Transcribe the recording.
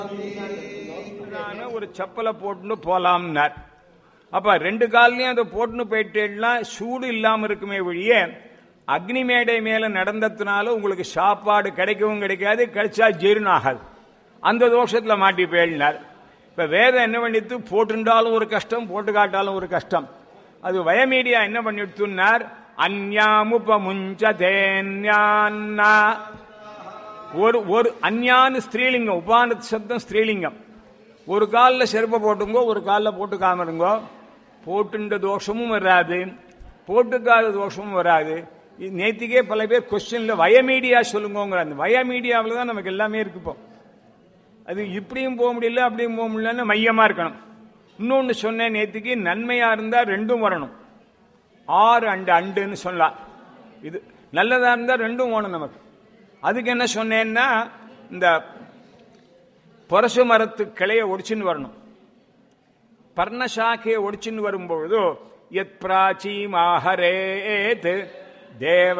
நானு ஒரு செப்பலை போட்டுன்னு போலாம்னார் அப்ப ரெண்டு கால்லயும் அதை போட்டுன்னு போயிட்டேன்னா சூடு இல்லாம இருக்குமே ஒழிய அக்னி மேடை மேல நடந்ததுனால உங்களுக்கு சாப்பாடு கிடைக்கவும் கிடைக்காது கிடைச்சா ஜீரணம் ஆகாது அந்த தோஷத்துல மாட்டி போயினார் இப்ப வேதம் என்ன பண்ணிட்டு போட்டுண்டாலும் ஒரு கஷ்டம் போட்டு காட்டாலும் ஒரு கஷ்டம் அது வயமீடியா என்ன பண்ணிட்டுனார் அந்யாமுபமுஞ்ச தேன்யான்னா ஒரு ஒரு அஞ்ஞான ஸ்திரீலிங்கம் உபான சப்தம் ஸ்திரீலிங்கம் ஒரு காலில் செருப்பை போட்டுங்கோ ஒரு காலில் போட்டுக்காம இருங்கோ போட்டுண்ட தோஷமும் வராது போட்டுக்காத தோஷமும் வராது இது நேத்திக்கே பல பேர் கொஸ்டின்ல வயமீடியா சொல்லுங்கோங்கிற அந்த வயமீடியாவில் தான் நமக்கு எல்லாமே இருக்கு இப்போ அது இப்படியும் போக முடியல அப்படியும் போக முடியலன்னு மையமா இருக்கணும் இன்னொன்னு சொன்னேன் நேத்திக்கு நன்மையா இருந்தா ரெண்டும் வரணும் ஆறு அண்டு அண்டுன்னு சொல்லலாம் இது நல்லதா இருந்தா ரெண்டும் வேணும் நமக்கு அதுக்கு என்ன சொன்னேன்னா இந்த புரசு மரத்து கிளைய ஒடிச்சுன்னு வரணும் பர்ணசாக்கையை ஒடிச்சுன்னு வரும்பொழுது எத் பிராச்சீமாஹரேத் தேவ